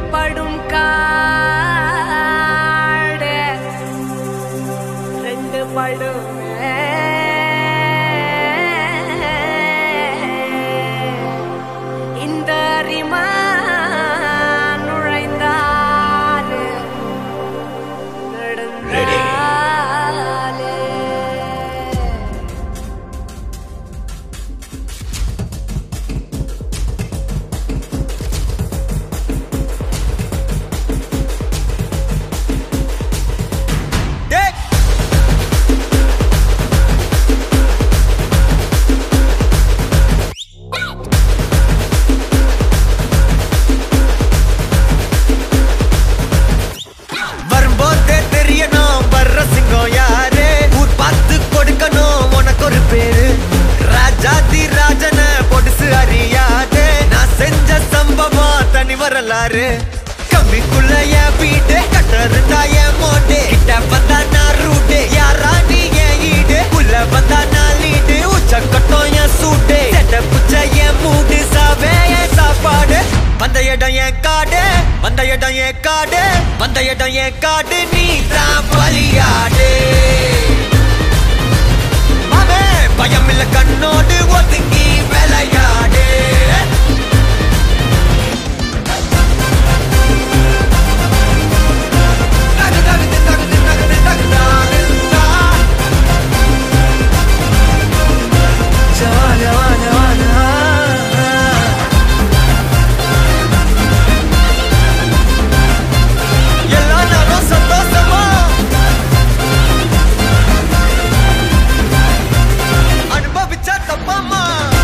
படும் காடு ரெண்டு படும் இந்த ரிமா நுழைந்தாரு நடந்தாலே டேய் வரும்போதே தெரியணும் வர்ற சிங்கம் யாரு ஊர் பார்த்து கொடுக்கணும் உனக்கு ஒரு பேரு ராஜாதி ராஜன பொடுசு அறியாதே நான் செஞ்ச சம்பவம் தனி வரலாறு கம்மிக்குள்ள என் வீடு கட்டருந்தா என் மோட்டு கிட்ட வந்தா நான் ரூட்டு யாரா நீ என் ஈடு உள்ள வந்தா நான் லீடு உச்ச கட்டம் என் சூட்டு செட்ட புச்ச என் மூடு சாவே என் சாப்பாடு வந்த இடம் என் காடு வந்த இடம் என் காடு வந்த இடம் என் காடு நீ தான் பலியாடு மாமே பயம் இல்ல கண்ணோடு ஒதுங்கி விளையாடு தகு தகு தகு தகு தகு தானு தா. ஜவான வான வான எல்லா நேரம் சந்தோஷமா அனுபவிச்சா தப்பாமா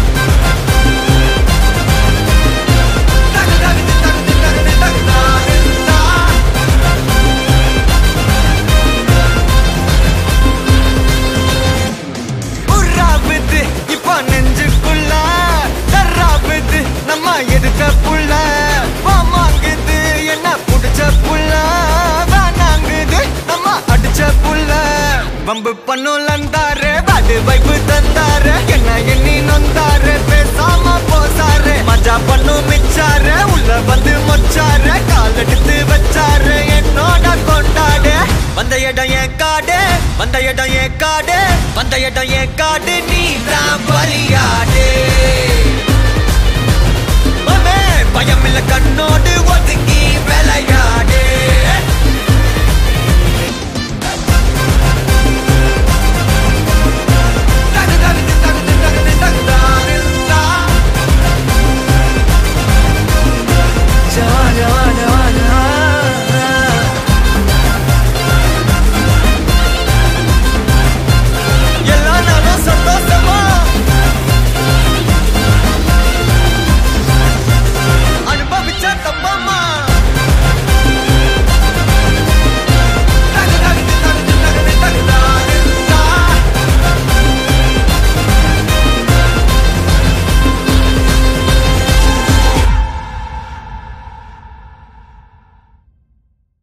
தகு தகு தகு தகு தகு தானு தா. உர்ராவுது இப்ப நெஞ்சுக்குள்ள தர்ராவுது நம்ம எதுக்க புள்ள வாமாங்குது என்ன புடிச்ச புள்ள வேணாங்குது நம்ம அடிச்ச புள்ள வம்பு பண்ணுலந்தாரு பாடு வைப்பு தந்தாரு என்ன எண்ணி நொந்தாரு பேசாம போசாரு மஜா பண்ணு மிச்சாரு உள்ள வந்து மொச்சாரு கால் எடுத்து வச்சாரு என்னோட கொண்டாடு வந்த இடம் என் காடு வந்த இடம் என் காடு வந்த இடம் என் காடு நீ தான் பலியாடு